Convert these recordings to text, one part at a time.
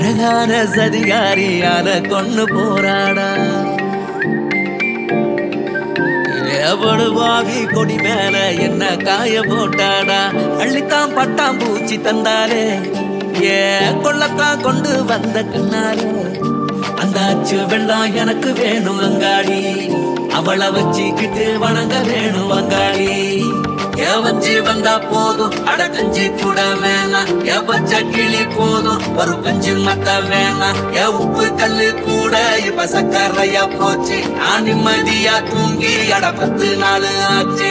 அழகான சதிகாரியால கொண்டு போராடா எவடுவாகி கொடி மேல என்ன காய போட்டாடா அள்ளித்தான் பட்டாம் பூச்சி தந்தாலே ஏ கொள்ளத்தான் கொண்டு வந்த கண்ணாலே அந்த அச்சு வெள்ளம் எனக்கு வேணும் அங்காடி அவளை வச்சுக்கிட்டு வணங்க வேணும் அங்காடி ஏ வஞ்சி வந்தா போதும் அடக்கஞ்சி கூட வேணாம் ஏ பச்சை கிளி போதும் ஒரு பஞ்சு மத்த வேணாம் ஏ உப்பு கல்லு கூட இப்ப சக்கரையா போச்சு நான் நிம்மதியா தூங்கி அட பத்து நாள் ஆச்சு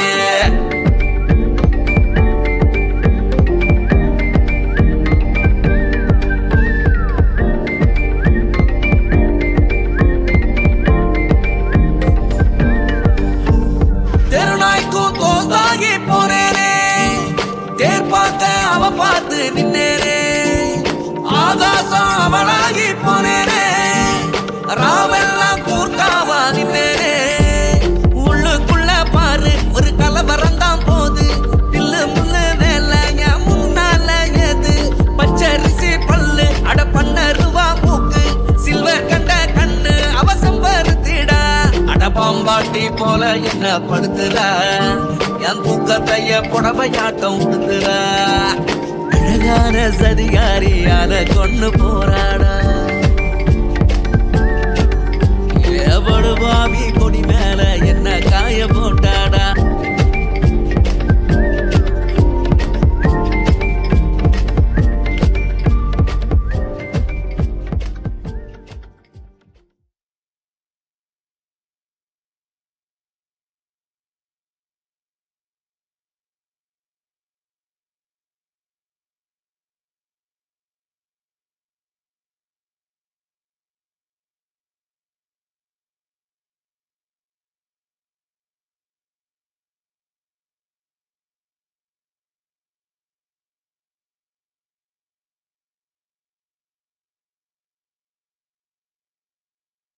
தெருநாய்க்கும் தோஸ்தாகி போனேனே தேர் பார்த்த அவ பார்த்து நின்னேனே ஆகாசம் அவளாகி போனேனே ராவெல்லாம் கூர்க்காவா நின்னேனே உள்ளுக்குள்ள பாரு ஒரு கலவரம் தான் போது தில்லு முள்ளு வேல என் முன்னால ஏது பச்சரிசி பல்லு அட பண்ண ரூபா மூக்கு சில்வர் கண்ட கண்ணு அவசம் வருத்திடா அட பாம்பாட்டி போல என்ன படுத்துறா என் தூக்கத்தைய புடவையாட்டம் உடுத்துறா அழகான சதிகாரியால கொண்டு போராடா எவடு பாவி